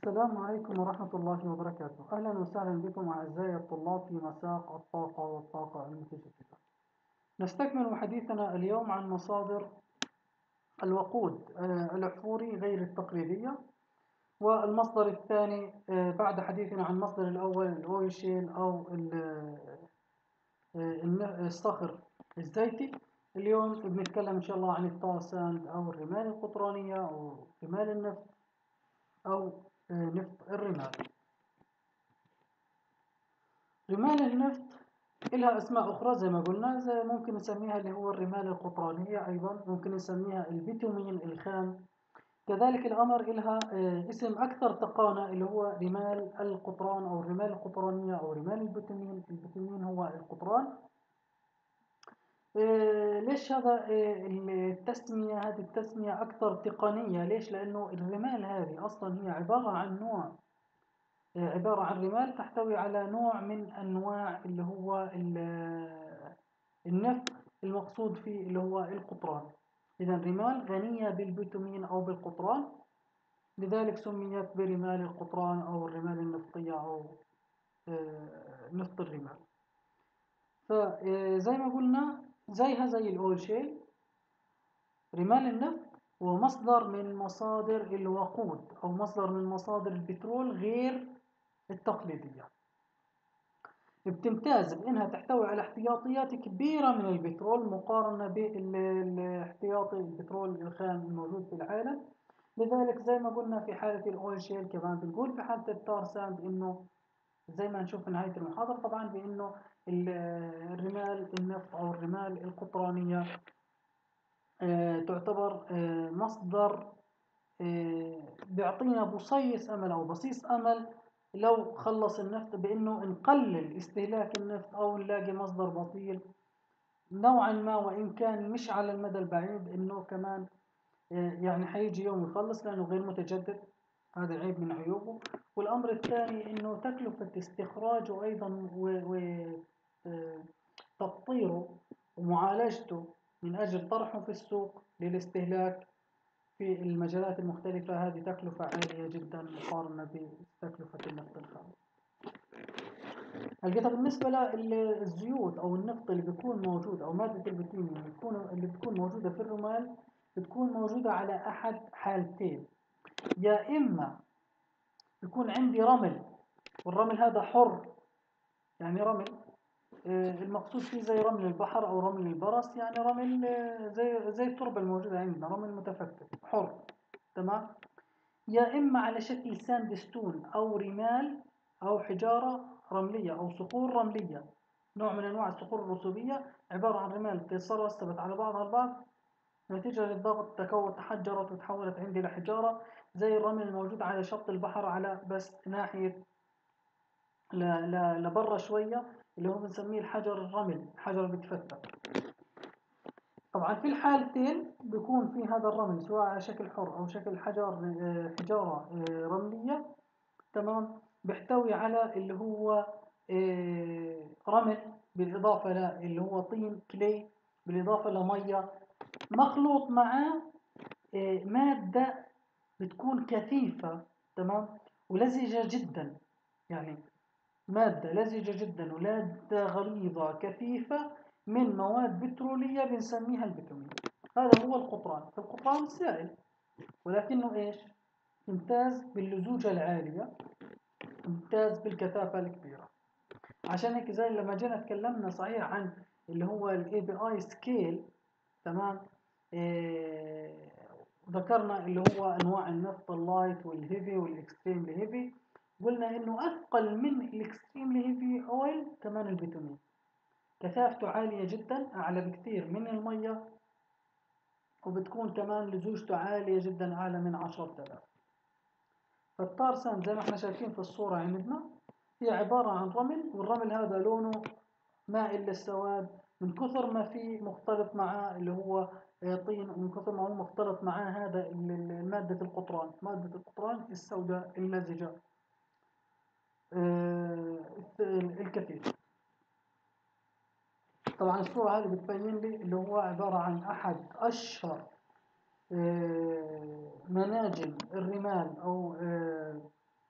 السلام عليكم ورحمة الله وبركاته أهلا وسهلا بكم أعزائي الطلاب في مساق الطاقة والطاقة المتجددة نستكمل حديثنا اليوم عن مصادر الوقود آه، الأحفوري غير التقليدية والمصدر الثاني آه، بعد حديثنا عن المصدر الأول الأويشيل أو آه، الصخر الزيتي اليوم بنتكلم إن شاء الله عن التار ساند أو الرمال القطرانية أو رمال النفط أو نفط الرمال رمال النفط إلها أسماء أخرى زي ما قلنا زي ممكن نسميها اللي هو الرمال القطرانية أيضا ممكن نسميها البيتومين الخام كذلك الأمر إلها آه، اسم أكثر تقانة اللي هو رمال القطران أو الرمال القطرانية أو رمال البيتومين البيتومين هو القطران آه، ليش هذا آه، التسمية هذه التسمية أكثر تقنية ليش لأنه الرمال هذه أصلا هي عبارة عن نوع آه، عبارة عن رمال تحتوي على نوع من أنواع اللي هو النفط المقصود فيه اللي هو القطران إذا رمال غنية بالبيتومين أو بالقطران لذلك سميت برمال القطران أو الرمال النفطية أو نفط الرمال فزي ما قلنا زيها زي الأول شيء رمال النفط هو مصدر من مصادر الوقود أو مصدر من مصادر البترول غير التقليدية بتمتاز بأنها تحتوي على احتياطيات كبيرة من البترول مقارنة بالاحتياطي البترول الخام الموجود في العالم لذلك زي ما قلنا في حالة الأويل شيل كمان بنقول في حالة التار ساند إنه زي ما نشوف في نهاية المحاضرة طبعا بأنه الرمال النفط أو الرمال القطرانية آه، تعتبر آه، مصدر آه، بيعطينا بصيص أمل أو بصيص أمل لو خلص النفط بأنه نقلل استهلاك النفط أو نلاقي مصدر بطيل نوعا ما وإن كان مش على المدى البعيد إنه كمان يعني حيجي يوم يخلص لأنه غير متجدد هذا عيب من عيوبه والأمر الثاني إنه تكلفة استخراجه أيضا وتبطيره ومعالجته من أجل طرحه في السوق للاستهلاك في المجالات المختلفة هذه تكلفة عالية جدا مقارنة بتكلفة النفط الخام القطع بالنسبة للزيوت أو النفط اللي بيكون موجود أو مادة البتروليوم اللي بتكون اللي بتكون موجودة في الرمال بتكون موجودة على أحد حالتين يا إما يكون عندي رمل والرمل هذا حر يعني رمل آه، المقصود فيه زي رمل البحر أو رمل البرص يعني رمل آه، زي زي التربة الموجودة عندنا رمل متفتت حر تمام يا إما على شكل ساندستون أو رمال أو حجارة رملية أو صخور رملية نوع من أنواع الصخور الرسوبية عبارة عن رمال تيسر واستبت على بعضها البعض نتيجة للضغط تكون تحجرت وتحولت عندي لحجارة زي الرمل الموجود على شط البحر على بس ناحية لبرا شوية اللي هو بنسميه الحجر الرمل الحجر اللي بيتفتت طبعا في الحالتين بيكون في هذا الرمل سواء على شكل حر أو شكل حجر حجارة آه، رملية تمام بيحتوي على اللي هو آه، رمل بالإضافة ل اللي هو طين كلي بالإضافة لمية مخلوط معاه آه، مادة بتكون كثيفة تمام ولزجة جدا يعني مادة لزجة جدا ومادة غليظة كثيفة من مواد بترولية بنسميها البتومين هذا هو القطران فالقطران سائل ولكنه ايش يمتاز باللزوجة العالية يمتاز بالكثافة الكبيرة عشان هيك زي لما جينا تكلمنا صحيح عن اللي هو الاي بي اي سكيل تمام إيه ذكرنا اللي هو انواع النفط اللايت والهيفي والاكستريم هيفي قلنا انه اثقل من الاكستريم هيفي اويل كمان البيتومين كثافته عالية جدا اعلى بكثير من المية وبتكون كمان لزوجته عالية جدا اعلى من 10000 فالتار ساند زي ما احنا شايفين في الصورة عندنا هي عبارة عن رمل والرمل هذا لونه مائل للسواد من كثر ما فيه مختلط معاه اللي هو طين ومن كثر ما هو مختلط معاه هذا مادة القطران مادة القطران السوداء اللزجة آه، الكثير طبعا الصورة هذه بتبين لي اللي هو عبارة عن أحد أشهر آه، مناجم الرمال أو آه،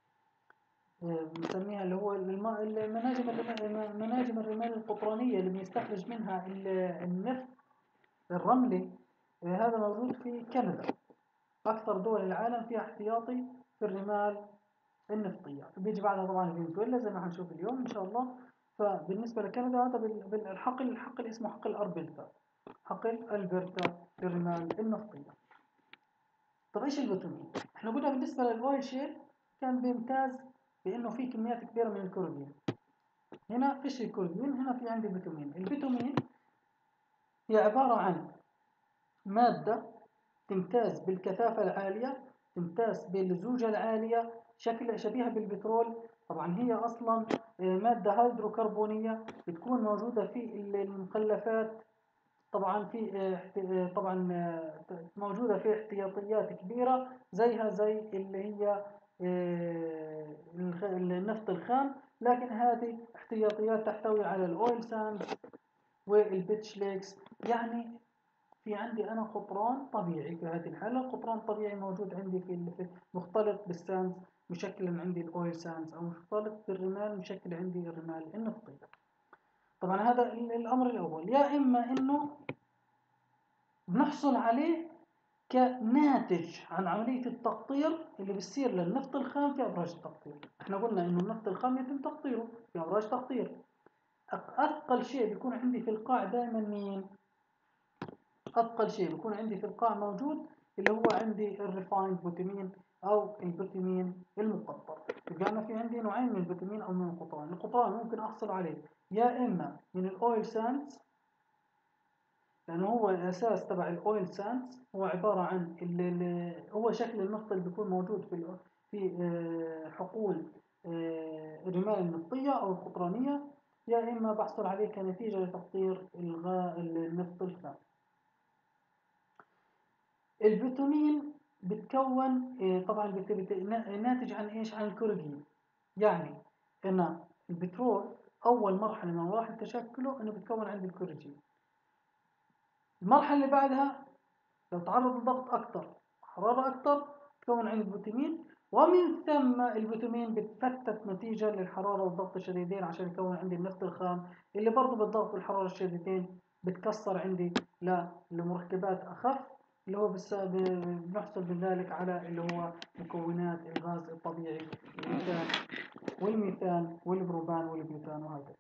القطرانية اللي بنستخرج منها النفط الرملي هذا موجود في كندا أكثر دول العالم فيها احتياطي في الرمال النفطية بيجي بعدها طبعا فنزويلا زي ما هنشوف اليوم إن شاء الله فبالنسبة لكندا هذا بالحقل الحقل اسمه حقل أربلتا حقل ألبرتا للرمال النفطية طب إيش البتومين؟ إحنا قلنا بالنسبة للأويل شيل كان بيمتاز بأنه في كميات كبيرة من الكوردين هنا فيش الكوردين هنا في عندي بتومين البتومين هي عبارة عن مادة تمتاز بالكثافة العالية تمتاز بالزوجة العالية شكل شبيهة بالبترول طبعا هي أصلا مادة هيدروكربونية بتكون موجودة في المخلفات طبعا في طبعا موجودة في احتياطيات كبيرة زيها زي اللي هي النفط الخام لكن هذه احتياطيات تحتوي على الاويل ساند والبيتش ليكس يعني في عندي أنا قطران طبيعي في هذه الحالة قطران طبيعي موجود عندي في مختلط بالساندز مشكل عندي الأويل ساندز أو مختلط بالرمال مشكل عندي الرمال النفطية طبعا هذا الأمر الأول يا إما إنه بنحصل عليه كناتج عن عملية التقطير اللي بتصير للنفط الخام في أبراج التقطير احنا قلنا إنه النفط الخام يتم تقطيره في أبراج تقطير أثقل شيء بيكون عندي في القاع دائما مين؟ أثقل شيء بيكون عندي في القاع موجود اللي هو عندي الريفايند بوتامين أو البوتامين المقطر يبقى أنا في عندي نوعين من البوتامين أو من القطران القطران ممكن أحصل عليه يا إما من الأويل ساندز لأنه هو الأساس تبع الأويل ساندز هو عبارة عن اللي هو شكل النفط اللي بيكون موجود في في آه، حقول آه، الرمال النفطية أو القطرانية يا إما بحصل عليه كنتيجة لتقطير إلغاء النفط الخام البتونين بتكون آه، طبعا ناتج عن ايش عن الكولوجين يعني ان البترول اول مرحله من مراحل تشكله انه بتكون عند الكولوجين المرحله اللي بعدها لو تعرض لضغط اكثر حراره اكثر تكون عند البوتامين ومن ثم البوتامين بتفتت نتيجه للحراره والضغط الشديدين عشان يكون عندي النفط الخام اللي برضه بالضغط والحراره الشديدين بتكسر عندي لمركبات اخف اللي هو بنحصل بذلك على اللي هو مكونات الغاز الطبيعي الميثان والميثان والبروبان والبيوتان وهكذا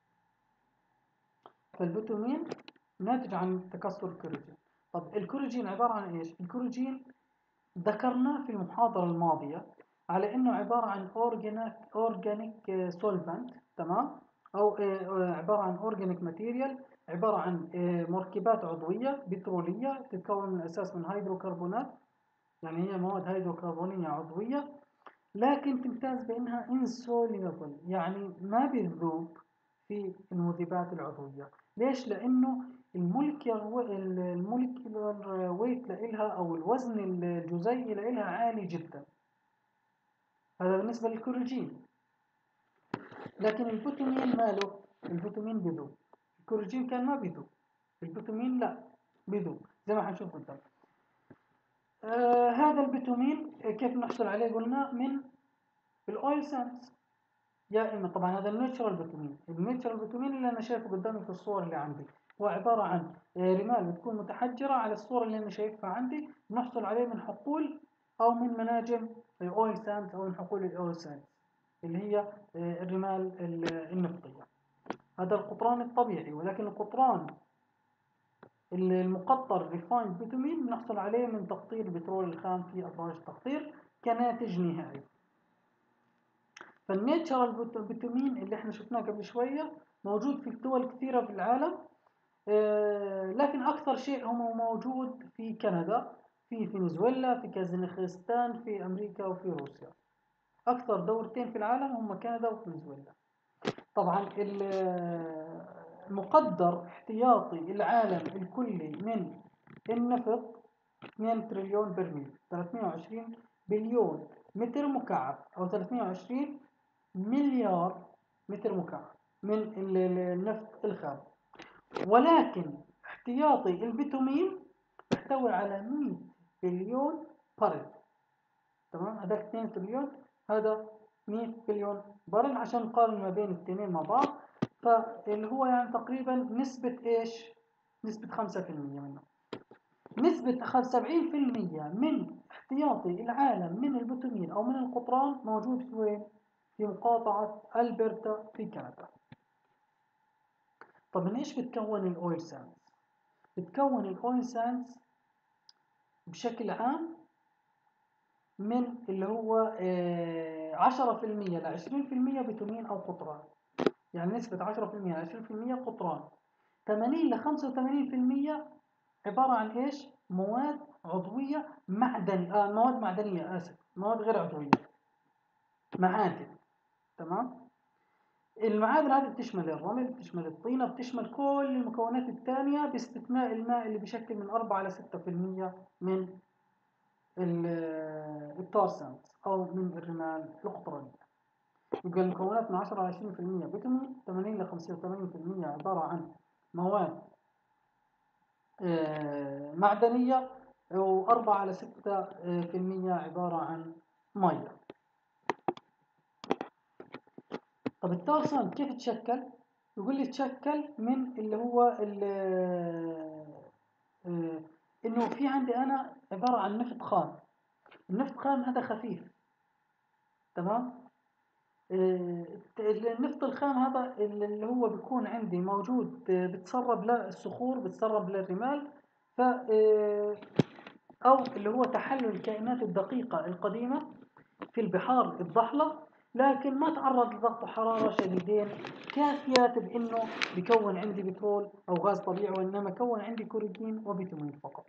فالبوتومين ناتج عن تكسر الكوروجين طب الكوروجين عبارة عن ايش؟ الكوروجين ذكرناه في المحاضرة الماضية على انه عبارة عن اورجانيك اورجانيك سولفنت تمام؟ او آه، عبارة عن اورجانيك ماتيريال عبارة عن آه، مركبات عضوية بترولية تتكون من الأساس من هيدروكربونات يعني هي مواد هيدروكربونية عضوية لكن تمتاز بأنها insoluble يعني ما بتذوب في المذيبات العضوية ليش؟ لأنه المولكيولر ويت لإلها أو الوزن الجزيئي لإلها عالي جدا هذا بالنسبة للكوروجين لكن البوتومين ماله؟ البوتومين بذوب الكوروجين كان ما بيذوب البوتومين لا بيذوب زي ما حنشوف قدام آه هذا البيتومين كيف نحصل عليه قلنا من الاويل ساندز يا اما طبعا هذا الناتشرال بيتومين الناتشرال بيتومين اللي انا شايفه قدامي في الصور اللي عندي هو عبارة عن آه، رمال بتكون متحجرة على الصورة اللي أنا شايفها عندي نحصل عليه من حقول أو من مناجم الأويل ساندز أو من حقول الأويل ساندز اللي هي آه، الرمال النفطية هذا القطران الطبيعي ولكن القطران المقطر ريفايند بيتومين بنحصل عليه من تقطير البترول الخام في أبراج التقطير كناتج نهائي فالنيتشرال بيتومين اللي احنا شفناه قبل شوية موجود في دول كثيرة في العالم آه، لكن أكثر شيء هو موجود في كندا في فنزويلا في كازاخستان في أمريكا وفي روسيا أكثر دولتين في العالم هم كندا وفنزويلا طبعا المقدر احتياطي العالم الكلي من النفط 2 تريليون برميل 320 بليون متر مكعب أو 320 مليار متر مكعب من النفط الخام ولكن احتياطي البتومين يحتوي على 100 بليون بارل تمام هذاك 2 تريليون هذا 100 بليون برل عشان نقارن ما بين الاثنين مع بعض فاللي هو يعني تقريبا نسبة إيش نسبة 5% منه نسبة 70% من احتياطي العالم من البتومين أو من القطران موجود في وين؟ في مقاطعة ألبرتا في كندا طب من إيش بتكون الأويل ساندز؟ بتكون الأويل ساندز بشكل عام من اللي هو آه، عشرة في المية لعشرين في المية بتومين أو قطران يعني نسبة عشرة في المية لعشرين في المية قطران ثمانين لخمسة وثمانين في المية عبارة عن إيش؟ مواد عضوية معدن آه مواد معدنية آسف مواد غير عضوية معادن تمام؟ المعادن هذه بتشمل الرمل بتشمل الطينة بتشمل كل المكونات الثانية باستثناء الماء اللي بشكل من 4 إلى 6% من التارسنت أو من الرمال القطرانية يبقى المكونات من 10 إلى 20% بتمي 80 إلى 85% عبارة عن مواد آه، معدنية و4 إلى 6% عبارة عن مية طب التارسن كيف تشكل؟ يقول لي تشكل من اللي هو آه، انه في عندي انا عبارة عن نفط خام النفط خام هذا خفيف تمام آه، النفط الخام هذا اللي هو بيكون عندي موجود آه، بتسرب للصخور بتسرب للرمال ف أو اللي هو تحلل الكائنات الدقيقة القديمة في البحار الضحلة لكن ما تعرض لضغط وحرارة شديدين كافيات بأنه بكون عندي بترول أو غاز طبيعي وإنما كون عندي كوريدين وبيتومين فقط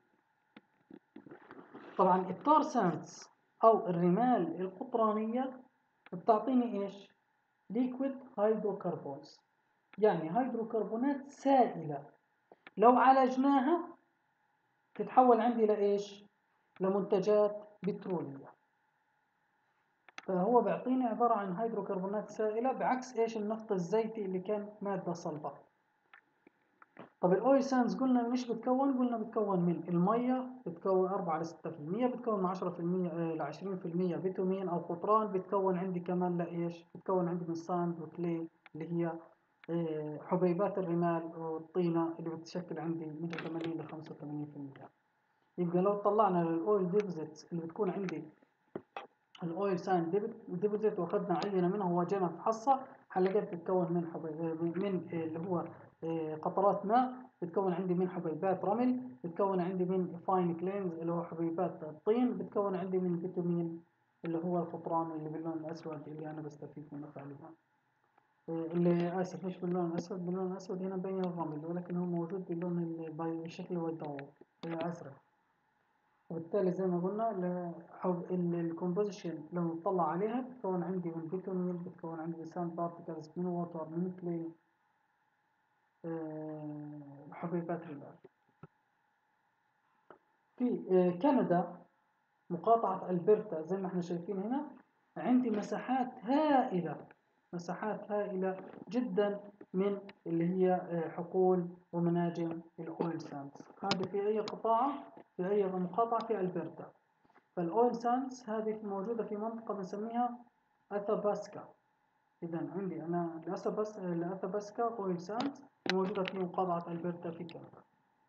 طبعا التار سانس أو الرمال القطرانية بتعطيني إيش؟ ليكويد هيدروكربونز يعني هيدروكربونات سائلة لو عالجناها تتحول عندي لإيش؟ لمنتجات بترولية فهو بيعطيني عبارة عن هيدروكربونات سائلة بعكس إيش النفط الزيتي اللي كان مادة صلبة طب الاويل ساندز قلنا من ايش بتكون قلنا بتكون من الميه بتكون 4 ل 6% بتكون من 10% ل 20% فيتامين او قطران بتكون عندي كمان لايش بتكون عندي من ساند وكلي اللي هي آه، حبيبات الرمال والطينه اللي بتشكل عندي من 80 ل 85% يبقى لو طلعنا للاويل ديبوزيتس اللي بتكون عندي الاويل ساند ديبوزيت واخذنا عينه منها وجينا نفحصها حلقات بتتكون من حبيب من اللي هو آه، قطرات ماء بتكون عندي من حبيبات رمل بتكون عندي من فاين كلينز اللي هو حبيبات الطين بتكون عندي من فيتامين اللي هو القطران اللي باللون الأسود اللي أنا بستفيد منه غالبا آه، اللي آسف مش باللون الأسود باللون الأسود هنا بين الرمل ولكن هو موجود باللون الشكل والضوء الأزرق وبالتالي زي ما قلنا الكومبوزيشن لو نطلع عليها بتكون عندي من بيتونيل بتكون عندي ساند بارتكلز من ووتر من كلي حبيبات الباب في آه، كندا مقاطعة ألبرتا زي ما احنا شايفين هنا عندي مساحات هائلة مساحات هائلة جدا من اللي هي آه، حقول ومناجم الأويل ساندز هذه في أي قطاع في أي مقاطعة في ألبرتا فالأويل ساندز هذه موجودة في منطقة بنسميها أثاباسكا إذا عندي أنا الأثاباسكا أويل ساندز موجودة في مقاطعة ألبرتا في كندا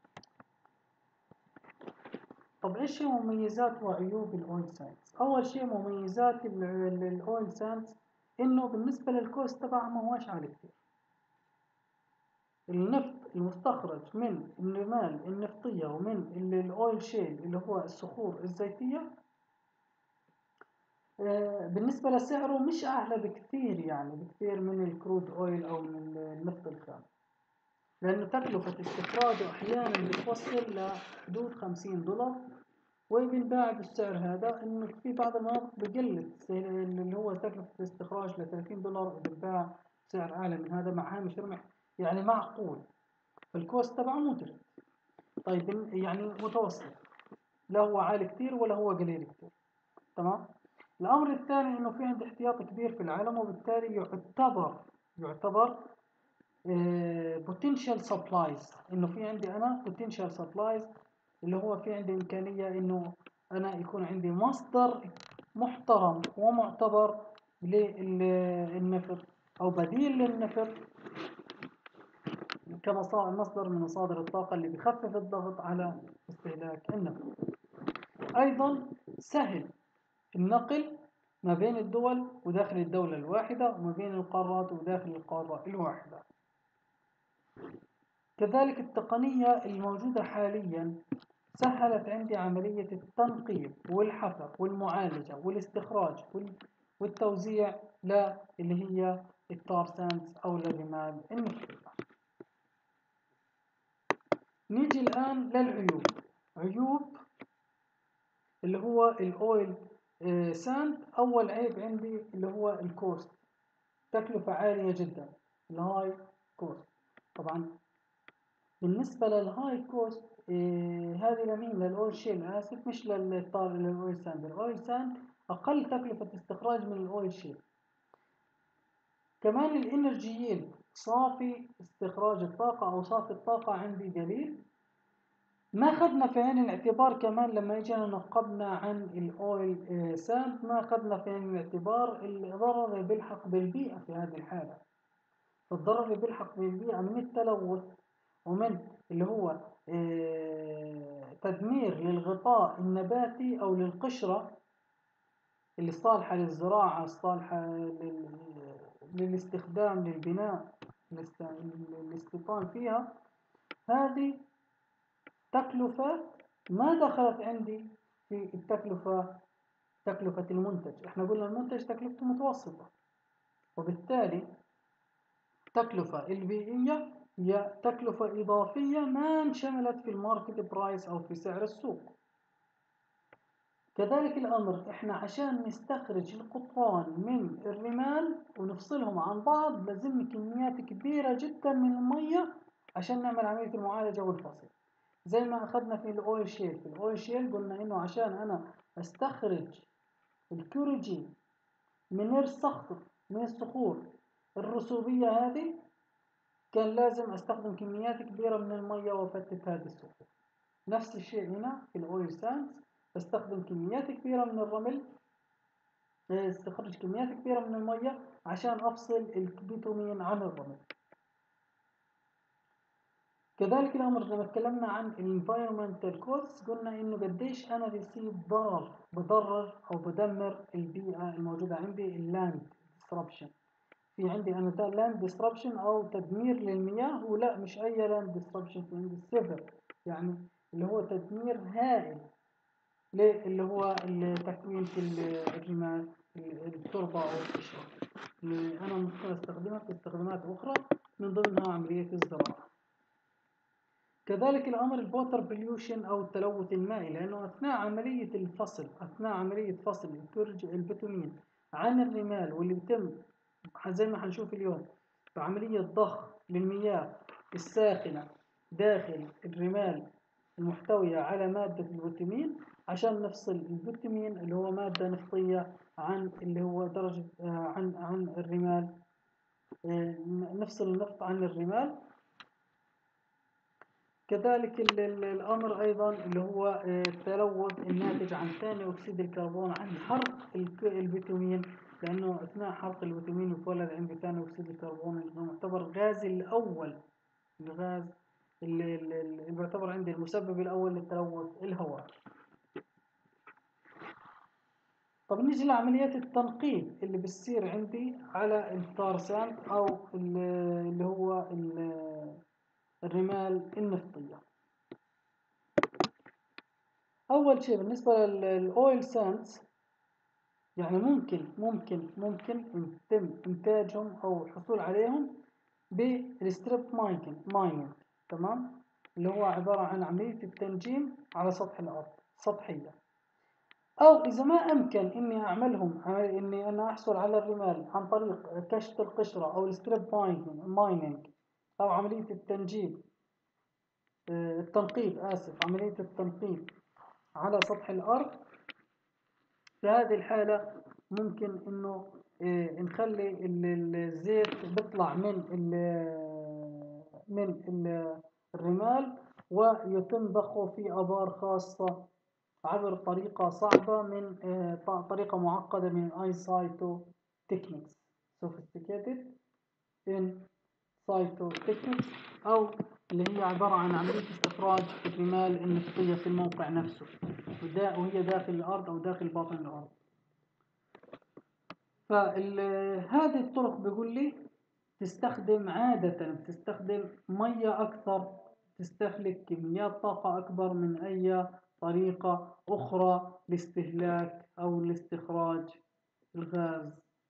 طب إيش هي مميزات وعيوب الأويل ساندز؟ أول شيء مميزات الأويل ساندز إنه بالنسبة للكوست تبعها ما هوش عالي كتير النفط المستخرج من الرمال النفطية ومن الأويل شيل اللي هو الصخور الزيتية آه، بالنسبة لسعره مش أعلى بكثير يعني بكثير من الكرود أويل أو من النفط الخام لأنه تكلفة استخراجه أحيانا بتوصل لحدود 50 دولار وبينباع بالسعر هذا إنه في بعض المناطق بقل اللي هو تكلفة الاستخراج ل 30 دولار وبينباع سعر أعلى من هذا مع هامش ربح يعني معقول الكوست تبعه مدرك طيب يعني متوسط لا هو عالي كتير ولا هو قليل كتير تمام الأمر الثاني إنه في عندي احتياط كبير في العالم وبالتالي يعتبر يعتبر بوتنشال سبلايز انه في عندي انا بوتنشال سبلايز اللي هو في عندي امكانيه انه انا يكون عندي مصدر محترم ومعتبر للنفط او بديل للنفط كمصدر من مصادر الطاقة اللي بخفف الضغط على استهلاك النفط أيضا سهل النقل ما بين الدول وداخل الدولة الواحدة وما بين القارات وداخل القارة الواحدة كذلك التقنية الموجودة حاليا سهلت عندي عملية التنقيب والحفر والمعالجة والاستخراج والتوزيع لا اللي هي التار ساندز أو الرمال النفطية نيجي الآن للعيوب عيوب اللي هو الأويل ساند آه، أول عيب عندي اللي هو الكوست تكلفة عالية جدا الهاي كوست طبعا بالنسبة للهاي كوست إيه هذه لمين للأويل شيل آسف مش للطار للأويل ساند الأويل ساند أقل تكلفة استخراج من الأويل شيل كمان الانرجي ييلد صافي استخراج الطاقة أو صافي الطاقة عندي قليل ما أخذنا في عين الاعتبار كمان لما اجينا نقبنا عن الاويل ساند ما أخذنا في عين الاعتبار الضرر اللي بيلحق بالبيئة في هذه الحالة فالضرر اللي بيلحق بالبيئة من التلوث ومن اللي هو آه، تدمير للغطاء النباتي أو للقشرة اللي صالحة للزراعة صالحة للاستخدام للبناء الاستيطان فيها هذه تكلفة ما دخلت عندي في التكلفة تكلفة المنتج احنا قلنا المنتج تكلفته متوسطة وبالتالي التكلفة البيئية هي تكلفة إضافية ما انشملت في الماركت برايس أو في سعر السوق كذلك الأمر إحنا عشان نستخرج القطران من الرمال ونفصلهم عن بعض لازم كميات كبيرة جدا من المية عشان نعمل عملية المعالجة والفصل زي ما أخذنا في الأويل شيل في الأويل شيل قلنا إنه عشان أنا أستخرج الكوريجين من الصخر من الصخور الرسوبية هذه كان لازم أستخدم كميات كبيرة من المية وأفتت هذه الصخور نفس الشيء هنا في الأويل ساندز بستخدم كميات كبيرة من الرمل استخرج كميات كبيرة من المية عشان أفصل البيتومين عن الرمل كذلك الأمر لما تكلمنا عن environmental costs قلنا إنه قديش أنا بيصيب ضرر بضرر أو بدمر البيئة الموجودة عندي اللاند disruption في عندي أنا لاند disruption أو تدمير للمياه ولا مش أي لاند disruption في عندي severe يعني اللي هو تدمير هائل اللي هو تكوين في الرمال التربة أو القشرة اللي أنا ممكن أستخدمها في استخدامات أخرى من ضمنها عملية الزراعة كذلك الأمر البوتر بليوشن أو التلوث المائي لأنه أثناء عملية الفصل أثناء عملية فصل البتومين عن الرمال واللي بيتم زي ما حنشوف اليوم بعملية ضخ للمياه الساخنة داخل الرمال المحتوية على مادة البتومين عشان نفصل البتومين اللي هو مادة نفطية عن اللي هو درجة عن عن الرمال آه، نفصل النفط عن الرمال كذلك الأمر أيضا اللي هو آه، التلوث الناتج عن ثاني أكسيد الكربون عن حرق البيتومين لأنه أثناء حرق البيتومين يتولد عندي ثاني أكسيد الكربون اللي يعتبر الغاز الأول الغاز اللي, اللي يعتبر عندي المسبب الأول للتلوث الهواء طب نيجي لعمليات التنقيب اللي بتصير عندي على التارسان أو اللي هو الرمال النفطية أول شيء بالنسبة للأويل ساندز يعني ممكن ممكن ممكن يتم إنتاجهم أو الحصول عليهم بالستريب مايننج تمام اللي هو عبارة عن عملية التنجيم على سطح الأرض سطحية أو إذا ما أمكن إني أعملهم إني أنا أحصل على الرمال عن طريق كشف القشرة أو الستريب مايننج أو عملية التنجيب آه، التنقيب آسف عملية التنقيب على سطح الأرض في هذه الحالة ممكن إنه آه، نخلي الزيت بيطلع من من الرمال ويتم ضخه في أبار خاصة عبر طريقة صعبة من آه، طريقة معقدة من اي سايتو تكنيكس sophisticated in cytotechnics أو اللي هي عبارة عن عملية استخراج الرمال النفطية في الموقع نفسه وهي داخل الأرض أو داخل باطن الأرض فهذه الطرق بيقول لي تستخدم عادة بتستخدم مية أكثر تستهلك كميات طاقة أكبر من أي طريقة أخرى لاستهلاك أو لاستخراج الغاز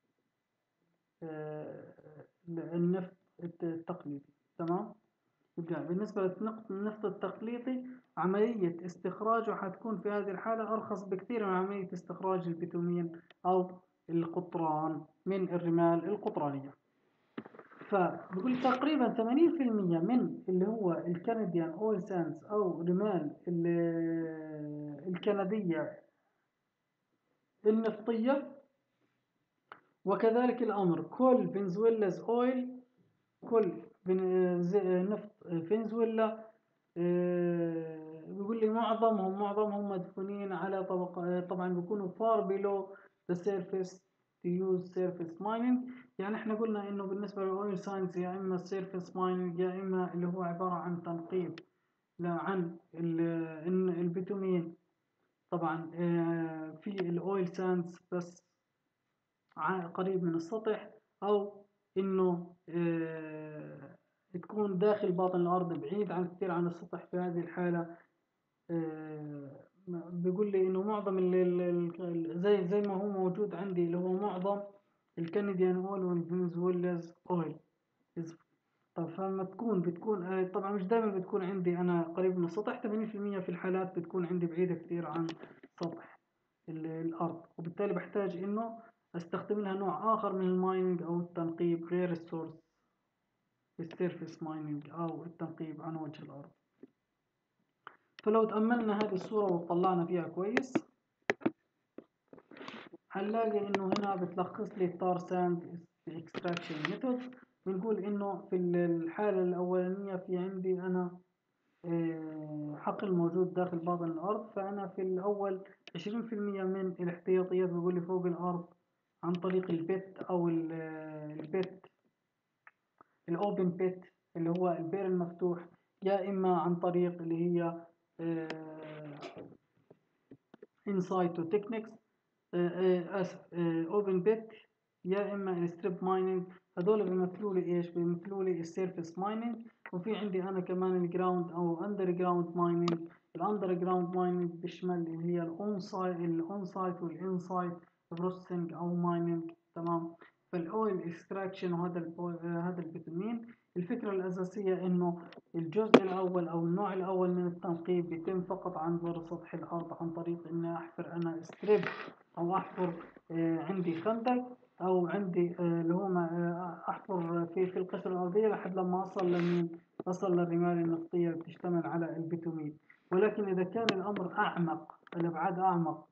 آه، النفط التقليدي تمام بالنسبة للنفط التقليدي عملية استخراجه حتكون في هذه الحالة أرخص بكثير من عملية استخراج البتومين أو القطران من الرمال القطرانية فبقول تقريبا 80% من اللي هو الكنديان اويل ساندز او رمال الكندية النفطية وكذلك الأمر كل فنزويلاز اويل كل نفط فنزويلا آه، بيقول لي معظمهم معظمهم مدفونين على طبقة طبعا بيكونوا far below the surface to use surface mining يعني احنا قلنا انه بالنسبة للأويل ساينس يا اما surface mining يا اما اللي هو عبارة عن تنقيب عن البيتومين طبعا آه، في الاويل ساندز بس قريب من السطح او انه آه، تكون داخل باطن الارض بعيد عن كثير عن السطح في هذه الحالة آه، بيقول لي انه معظم زي زي ما هو موجود عندي اللي هو معظم الكنديان اويل والفنزويلاز اويل طب فلما تكون بتكون آه، طبعا مش دائما بتكون عندي انا قريب من السطح 80% في الحالات بتكون عندي بعيدة كثير عن سطح الارض وبالتالي بحتاج انه استخدم لها نوع اخر من المايننج او التنقيب غير السورس السيرفيس مايننج او التنقيب عن وجه الارض فلو تأملنا هذه الصورة وطلعنا فيها كويس هنلاقي انه هنا بتلخص لي التار ساند اكستراكشن ميثود بنقول انه في الحالة الاولانية في عندي انا آه، حقل موجود داخل باطن الارض فانا في الاول عشرين في المية من الاحتياطيات بيقول لي فوق الارض عن طريق البيت او البيت الاوبن بيت اللي هو البير المفتوح يا اما عن طريق اللي هي انسايتو تكنيكس اسف اوبن بيت يا اما الستريب مايننج هذول بيمثلوا لي ايش بيمثلوا لي السيرفيس مايننج وفي عندي انا كمان الجراوند او اندر جراوند مايننج الاندر جراوند مايننج بيشمل اللي هي الاون سايت الاون سايت والانسايت بروسيسنج او مايننج تمام فالاويل اكستراكشن وهذا هذا البتمين الفكرة الأساسية إنه الجزء الأول أو النوع الأول من التنقيب بيتم فقط عن بر سطح الأرض عن طريق إني أحفر أنا ستريب أو أحفر آه، عندي خندق أو عندي آه، اللي هو آه، أحفر في في القشرة الأرضية لحد لما أصل لمين أصل للرمال النفطية اللي بتشتمل على البتومين ولكن إذا كان الأمر أعمق الأبعاد أعمق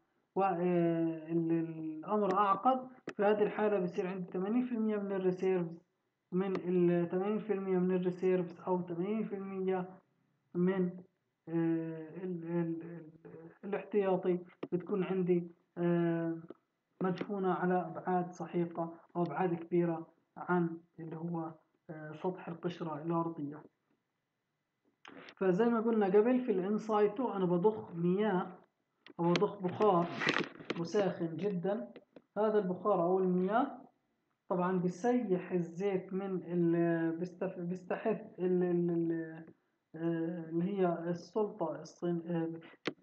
والأمر أعقد في هذه الحالة بصير عندي 80% من الريسيرفز من ال 80% من الريسيرفز أو 80% من آه، الاحتياطي بتكون عندي آه، مدفونة على أبعاد سحيقة أو أبعاد كبيرة عن اللي هو آه، سطح القشرة الأرضية فزي ما قلنا قبل في الانسايتو أنا بضخ مياه أو بضخ بخار مساخن جدا هذا البخار أو المياه طبعا بيسيح الزيت من بيستحث اللي هي السلطة الصين آه،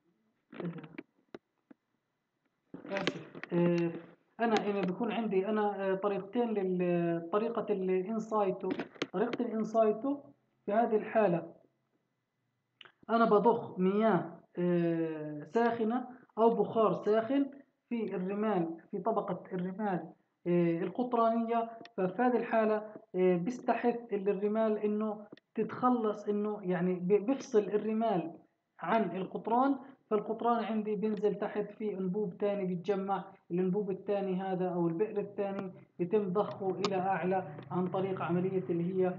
آسف آه، أنا إذا بيكون عندي أنا طريقتين لطريقة الإنسايتو طريقة الإنسايتو في هذه الحالة أنا بضخ مياه آه، ساخنة أو بخار ساخن في الرمال في طبقة الرمال آه، القطرانية ففي هذه الحالة آه، بيستحث الرمال انه تتخلص انه يعني بيفصل الرمال عن القطران فالقطران عندي بينزل تحت في انبوب تاني بيتجمع الانبوب الثاني هذا او البئر الثاني يتم ضخه الى اعلى عن طريق عملية اللي هي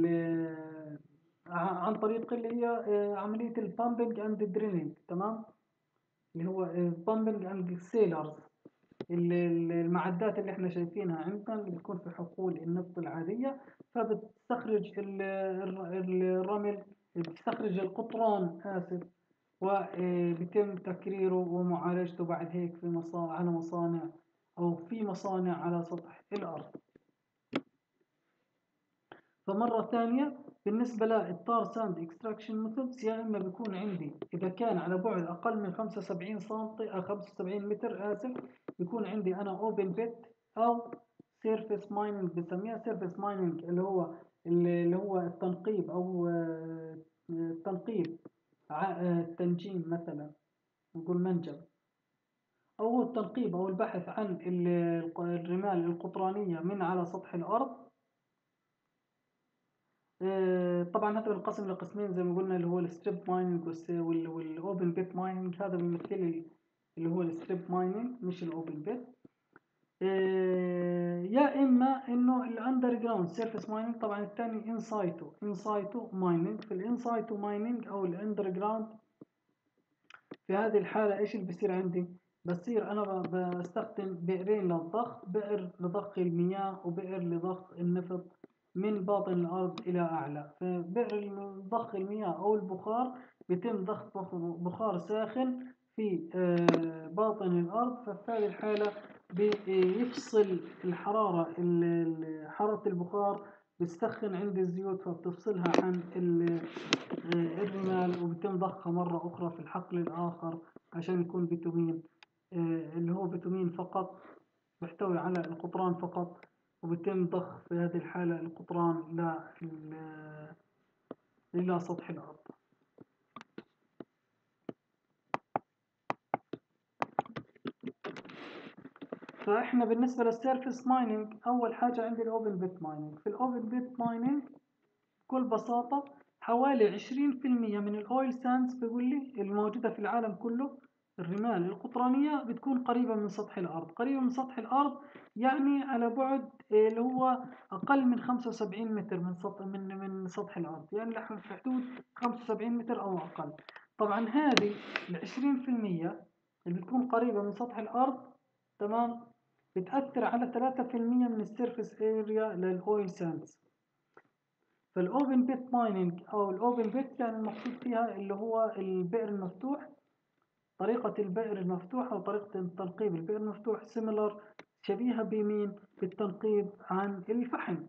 عن طريق اللي هي آه، عملية البامبنج اند دريننج تمام اللي هو بامبنج اند سيلرز المعدات اللي احنا شايفينها عندنا اللي بتكون في حقول النفط العادية فبتستخرج الرمل بتستخرج القطران آسف وبيتم تكريره ومعالجته بعد هيك في مصانع على مصانع أو في مصانع على سطح الأرض فمرة ثانية بالنسبة للتار ساند اكستراكشن ميثودز يا إما بيكون عندي إذا كان على بعد أقل من 75 سم أو 75 متر آسف بيكون عندي أنا أوبن بيت أو سيرفيس مايننج بسميها سيرفيس مايننج اللي هو اللي هو التنقيب أو التنقيب التنجيم مثلا نقول منجم أو التنقيب أو البحث عن الرمال القطرانية من على سطح الأرض آه، طبعا هذا بنقسم لقسمين زي ما قلنا اللي هو الستريب مايننج والاوبن بيت مايننج هذا بيمثل اللي هو الستريب مايننج مش الاوبن بيت آه، يا اما انه الاندر جراوند سيرفيس مايننج طبعا الثاني انسايتو انسايتو مايننج في الانسايتو مايننج او الاندر جراوند في هذه الحالة ايش اللي بيصير عندي بصير انا بستخدم بئرين للضخ بئر لضخ المياه وبئر لضخ النفط من باطن الأرض إلى أعلى فبئر ضخ المياه أو البخار بيتم ضخ بخار ساخن في آه، باطن الأرض ففي هذه الحالة بيفصل الحرارة حرارة البخار بتسخن عند الزيوت فبتفصلها عن آه، الرمال وبتم ضخها مرة أخرى في الحقل الآخر عشان يكون بيتومين آه، اللي هو بيتومين فقط بيحتوي على القطران فقط وبيتم ضخ في هذه الحالة القطران إلى إلى سطح الأرض فإحنا بالنسبة للسيرفيس مايننج أول حاجة عندي الأوبن بيت مايننج في الأوبن بيت مايننج بكل بساطة حوالي عشرين في المية من الأويل ساندز بيقول لي الموجودة في العالم كله الرمال القطرانية بتكون قريبة من سطح الأرض قريبة من سطح الأرض يعني على بعد آه، اللي هو أقل من 75 متر من سطح من من سطح الأرض يعني نحن في حدود 75 متر أو أقل طبعا هذه العشرين في المية اللي بتكون قريبة من سطح الأرض تمام بتأثر على 3% من السيرفيس اريا للأويل ساندز فالأوبن بيت مايننج أو الأوبن بيت يعني المقصود فيها اللي هو البئر المفتوح طريقة البئر المفتوح أو طريقة تنقيب البئر المفتوح سيميلر شبيهة بمين بالتنقيب عن الفحم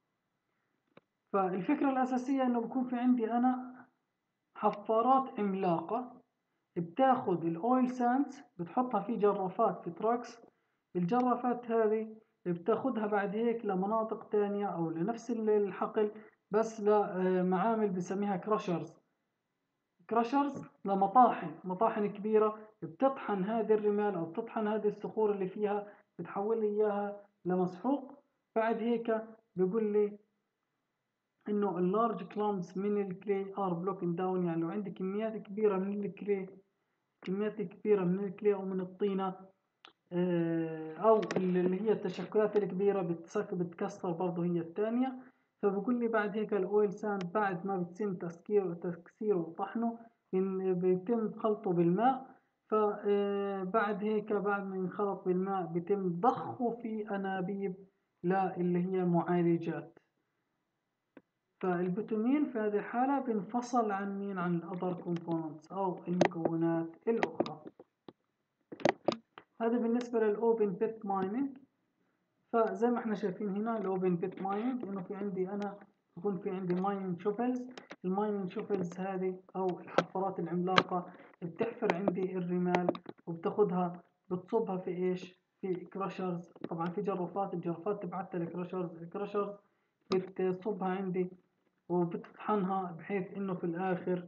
فالفكرة الأساسية إنه بكون في عندي أنا حفارات عملاقة بتاخد الأويل ساندز بتحطها في جرافات في تراكس الجرافات هذه بتاخدها بعد هيك لمناطق تانية أو لنفس الحقل بس لمعامل بسميها كراشرز كراشرز لمطاحن مطاحن كبيرة بتطحن هذه الرمال أو بتطحن هذه الصخور اللي فيها بتحول لي إياها لمسحوق بعد هيك بيقول لي إنه اللارج كلامز من الكلي ار بلوكين داون يعني لو عندي كميات كبيرة من الكلي كميات كبيرة من الكلي أو من الطينة آه، أو اللي هي التشكلات الكبيرة بتكسر برضه هي الثانية فبقول لي بعد هيك الاويل ساند بعد ما بتتم تسكير تكسيره وطحنه بيتم خلطه بالماء فبعد هيك بعد ما ينخلط بالماء بيتم ضخه في انابيب لا اللي هي معالجات فالبتومين في هذه الحالة بينفصل عن مين عن الأذر كومبوننتس أو المكونات الأخرى هذا بالنسبة للأوبن بيت مايننج فزي ما احنا شايفين هنا الاوبن بيت مايننج انه في عندي انا يكون في عندي مايننج شوفلز المايننج شوفلز هذه او الحفارات العملاقة بتحفر عندي الرمال وبتاخدها بتصبها في ايش في كراشرز طبعا في جرافات الجرافات تبعتها لكراشرز الكراشرز بتصبها عندي وبتطحنها بحيث انه في الاخر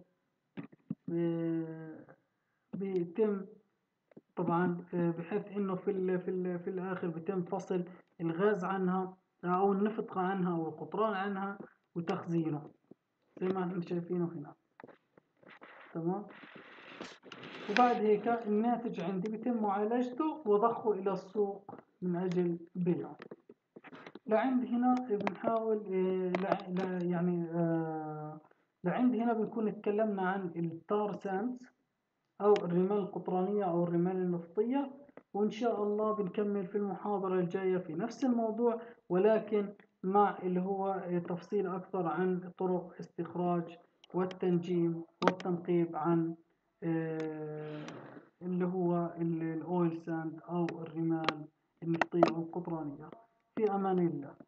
آه، بيتم طبعا آه، بحيث انه في ال في ال في الاخر بيتم فصل الغاز عنها أو النفط عنها أو القطران عنها وتخزينه زي ما احنا شايفينه هنا تمام وبعد هيك الناتج عندي بيتم معالجته وضخه إلى السوق من أجل بيعه لعند هنا بنحاول آه، يعني آه، لعند هنا بنكون تكلمنا عن التار ساندز أو الرمال القطرانية أو الرمال النفطية وإن شاء الله بنكمل في المحاضرة الجاية في نفس الموضوع ولكن مع اللي هو تفصيل أكثر عن طرق استخراج والتنجيم والتنقيب عن آه، اللي هو الأويل ساند أو الرمال النفطية أو القطرانية في أمان الله